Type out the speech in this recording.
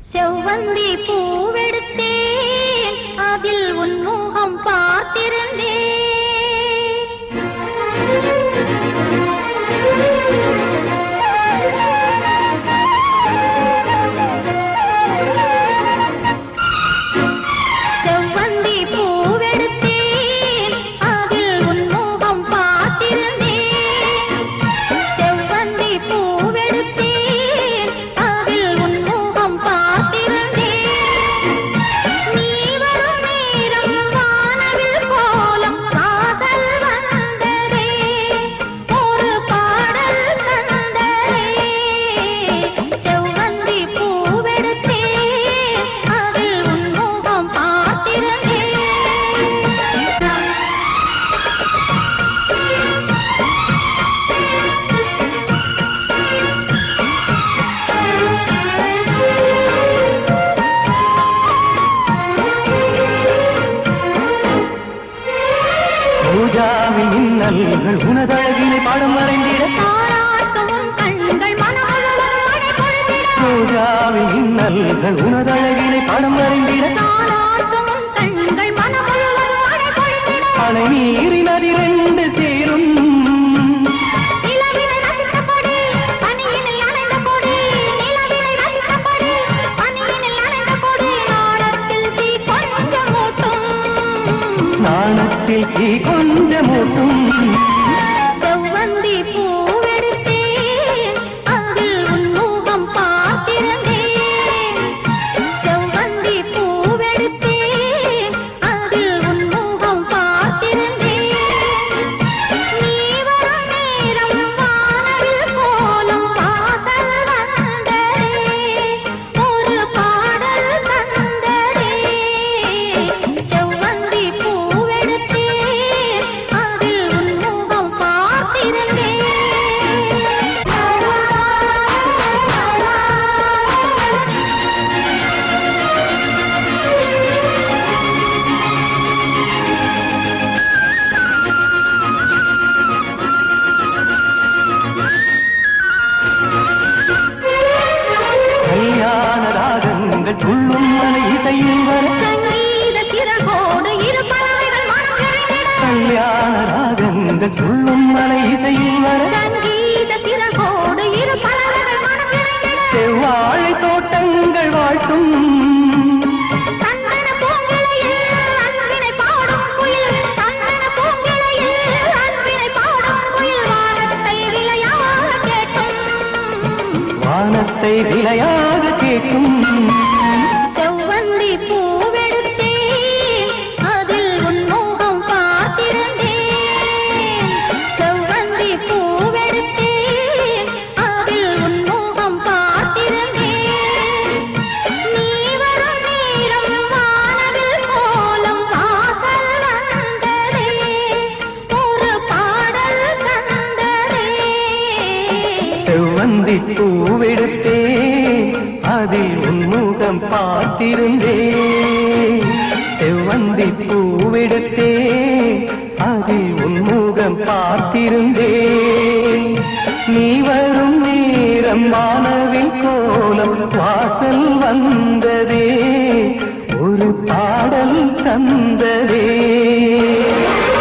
செவ்வந்தி பூவெடுத்தேன் அதில் உன் முகம் பார்த்திருந்தேன் செவ்வந்தி பூவெடுத்தேன் அதில் உன் முகம் பார்த்திருந்தேன் செவ்வந்தி பூவெடுத்தேன் அதில் உன் முகம் பார்த்திருந்தேன் நீ வரும் நேரம் வானவில் கோலம் காதல் வந்ததே ஒரு பாடல் தந்ததே செவ்வந்தி பூவெடுத்தேன் அதில் உன் முகம் பார்த்திருந்தேன் பூஜாவில் மின்னல்கள் உனதழகினை பாடம் வரைந்திட தாராட்டும் கண்கள் மனமுழுவதும் மழை பொழிந்திட பூஜாவில் மின்னல்கள் உனதழகினை பாடம் வரைந்திட தாராட்டும் கண்கள் மனமுழுவதும் மழை பொழிந்திட அணை நீரின் அதிரெண்டு சேரும் நிலவினை ரசித்தபடி பனியினில் நனைந்த கொடி நிலவினை ரசித்தபடி பனியினில் நனைந்த கொடி நாடத்தில் தீ கொஞ்சம் மூட்டும் நாணத்தில் தீ கொஞ்சமூட்டும் செவ்வந்தி பூவெடுத்தேன் அதில் உன் முகம் பார்த்திருந்தேன் செவ்வந்தி பூவெடுத்தேன் அதில் உன் முகம் பார்த்திருந்தேன் நீ வரும் நேரம் வானவில் கோலம் வாசல் வந்ததே ஒரு பாடல் தந்ததே செவ்வந்தி பூவெடுத்தேன் அதில் உன் முகம் பார்த்திருந்தேன் கல்யாண ராகங்கள் துள்ளும் மலை இசையில் வர சங்கீத சிறகோடு இரு பறவைகள் மனம் நிறைந்திட கல்யாண ராகங்கள் துள்ளும் மலை இசையில் வர சங்கீத சிறகோடு இரு பறவைகள் மனம் நிறைந்திட செவ்வாழை தோட்டங்கள் வாழ்த்தும் சந்தன பூங்கிளையில் அன்பினை பாடும் குயில் சந்தன பூங்கிளையில் அன்பினை பாடும் குயில் வானத்தை விளையாக கேட்கும் வானத்தை விலையாக கேட்கும் செவ்வந்தி பூவெடுத்தேன் அதில் உன் முகம் பார்த்திருந்தேன் செவ்வந்தி பூவெடுத்தேன் அதில் உன் முகம் பார்த்திருந்தேன் நீ வரும் நேரம் வானவில் கோலம் வாசல் வந்ததே ஒரு பாடல் தந்ததே செவ்வந்தி பூவெடுத்தே அதில் உன்முகம் பார்த்திருந்தே செவ்வந்தி பூவெடுத்தே அதில் உன்முகம் பார்த்திருந்தே நீ வரும் நேரம் வானவில் கோலம் வாசல் வந்ததே ஒரு பாடல் தந்ததே